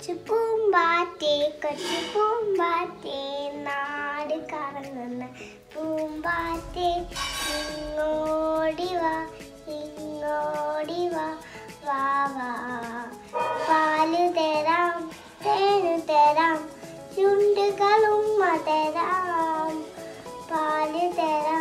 കൊച്ചു പൂമ്പാറ്റേ കൊച്ചു പൂമ്പാറ്റേ നാട് കറങ്ങുന്ന പൂമ്പാറ്റേ ഇങ്ങോടി വാ ഇങ്ങോടി വാ വാ വാ പാല് തരാം തേന് തരാം ചുണ്ടുകളും തരാം പാല് തരാം